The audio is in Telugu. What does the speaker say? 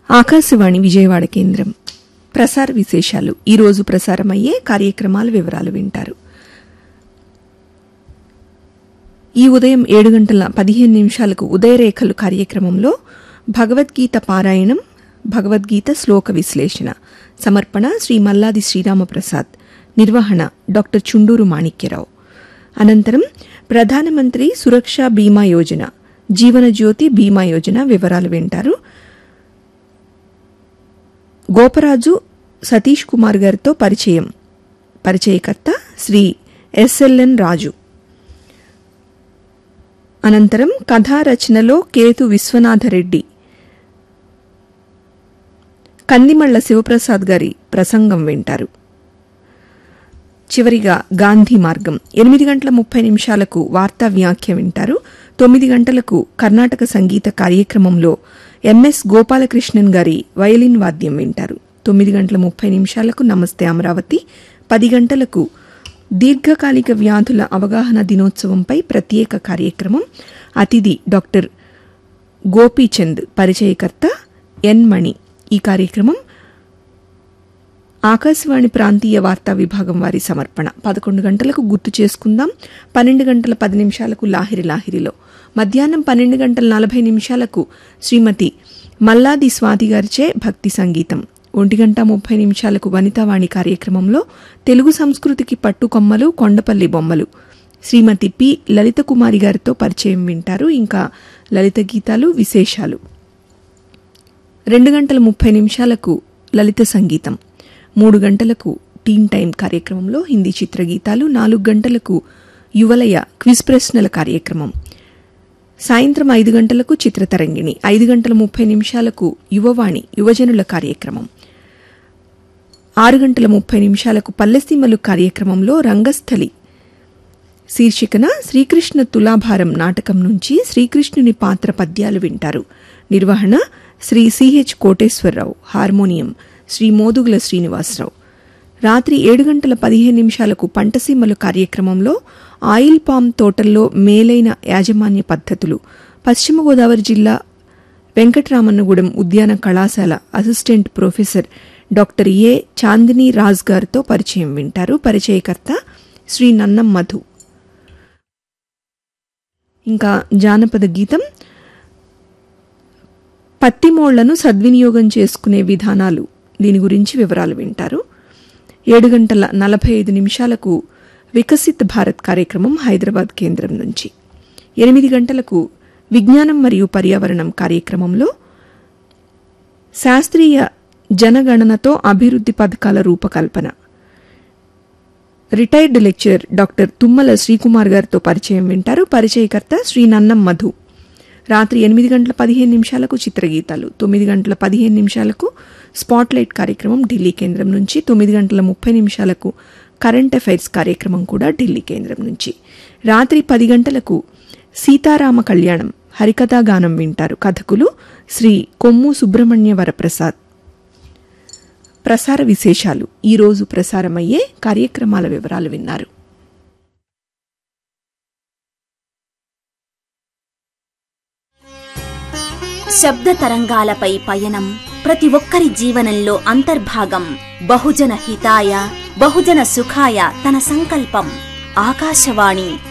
ఆకాశవాణి విజయవాడ కేంద్రం ప్రసార విశేషాలు ఈరోజు ప్రసారమయ్యే కార్యక్రమాల వివరాలు వింటారు ఈ ఉదయం ఏడు గంటల పదిహేను నిమిషాలకు ఉదయరేఖలు కార్యక్రమంలో భగవద్గీత పారాయణం భగవద్గీత శ్లోక విశ్లేషణ సమర్పణ శ్రీ మల్లాది శ్రీరామప్రసాద్ నిర్వహణ డాక్టర్ చుండూరు మాణిక్యరావు అనంతరం ప్రధానమంత్రి సురక్ష బీమా యోజన జీవనజ్యోతి బీమా యోజన వివరాలు వింటారు గోపరాజు సతీష్ కుమార్ గారితో పరిచయం పరిచయకర్త శ్రీ ఎస్ఎల్ఎన్ రాజు అనంతరం కథా రచనలో కేతు విశ్వనాథరెడ్డి కందిమళ్ల శివప్రసాద్ గారి ప్రసంగం వింటారు చివరిగా గాంధీ మార్గం ఎనిమిది గంటల ముప్పై నిమిషాలకు వార్తా వ్యాఖ్య వింటారు తొమ్మిది గంటలకు కర్ణాటక సంగీత కార్యక్రమంలో ఎంఎస్ గోపాలకృష్ణన్ గారి వయలిన్ వాద్యం వింటారు తొమ్మిది గంటల ముప్పై నిమిషాలకు నమస్తే అమరావతి పది గంటలకు దీర్ఘకాలిక వ్యాధుల అవగాహన దినోత్సవంపై ప్రత్యేక కార్యక్రమం అతిథి డాక్టర్ గోపీచంద్ పరిచయకర్త ఎన్ మణి ఈ కార్యక్రమం ఆకాశవాణి ప్రాంతీయ వార్తా విభాగం వారి సమర్పణ పదకొండు గంటలకు గుర్తు చేసుకుందాం పన్నెండు గంటల పది నిమిషాలకు లాహిరి లాహిరిలో మధ్యాహ్నం పన్నెండు గంటల నలభై నిమిషాలకు శ్రీమతి మల్లాది స్వాతి గారిచే భక్తి సంగీతం ఒంటి గంట ముప్పై నిమిషాలకు వనితావాణి కార్యక్రమంలో తెలుగు సంస్కృతికి పట్టుకొమ్మలు కొండపల్లి బొమ్మలు శ్రీమతి పి లలిత కుమారి గారితో పరిచయం వింటారు ఇంకా లలిత గీతాలు విశేషాలు రెండు గంటల ముప్పై నిమిషాలకు లలిత సంగీతం మూడు గంటలకు టీన్ టైం కార్యక్రమంలో హిందీ చిత్రగీతాలు నాలుగు గంటలకు యువలయ క్విజ్ ప్రశ్నల కార్యక్రమం సాయంత్రం ఐదు గంటలకు చిత్రతరంగిణి ఐదు గంటల ముప్పై నిమిషాలకు యువవాణి యువజనుల కార్యక్రమం ఆరు గంటల ముప్పై నిమిషాలకు పల్లెసీమలు కార్యక్రమంలో రంగస్థలి శీర్షికన శ్రీకృష్ణ తులాభారం నాటకం నుంచి శ్రీకృష్ణుని పాత్ర పద్యాలు వింటారు నిర్వహణ శ్రీ సిహెచ్ కోటేశ్వరరావు హార్మోనియం శ్రీ మోదుగుల శ్రీనివాసరావు రాత్రి ఏడు గంటల పదిహేను నిమిషాలకు పంటసీమలు కార్యక్రమంలో ఆయిల్ పామ్ తోటల్లో మేలైన యాజమాన్య పద్ధతులు పశ్చిమ గోదావరి జిల్లా వెంకటరామన్నగూడెం ఉద్యాన కళాశాల assistant professor doctor A Chandini Raj గారితో పరిచయం వింటారు పరిచయకర్త శ్రీ నన్నం మధు ఇంకా జానపద గీతం పత్తిమోళ్లను సద్వినియోగం చేసుకునే విధానాలు దీని గురించి వివరాలు వింటారు ఏడు గంటల నలభై ఐదు నిమిషాలకు వికసిత్ భారత్ కార్యక్రమం హైదరాబాద్ కేంద్రం నుంచి ఎనిమిది గంటలకు విజ్ఞానం మరియు పర్యావరణం కార్యక్రమంలో శాస్త్రీయ జనగణనతో అభివృద్ధి పథకాల రూపకల్పన retired lecturer doctor Tummala Srikumar గారితో పరిచయం వింటారు పరిచయకర్త శ్రీ నన్నం మధు రాత్రి ఎనిమిది గంటల పదిహేను నిమిషాలకు చిత్రగీతాలు తొమ్మిది గంటల పదిహేను నిమిషాలకు స్పాట్లైట్ కార్యక్రమం ఢిల్లీ కేంద్రం నుంచి తొమ్మిది గంటల ముప్పై నిమిషాలకు కరెంట్ అఫైర్స్ కార్యక్రమం కూడా ఢిల్లీ కేంద్రం నుంచి రాత్రి పది గంటలకు సీతారామ కళ్యాణం హరికథా గానం వింటారు కథకులు శ్రీ కొమ్ము సుబ్రహ్మణ్య వరప్రసాద్ ప్రసార విశేషాలు ఈరోజు ప్రసారమయ్యే కార్యక్రమాల వివరాలు విన్నారు శబ్ద తరంగాలపై పయనం ప్రతి ఒక్కరి జీవనంలో అంతర్భాగం బహుజన హితాయ బహుజన సుఖాయ తన సంకల్పం ఆకాశవాణి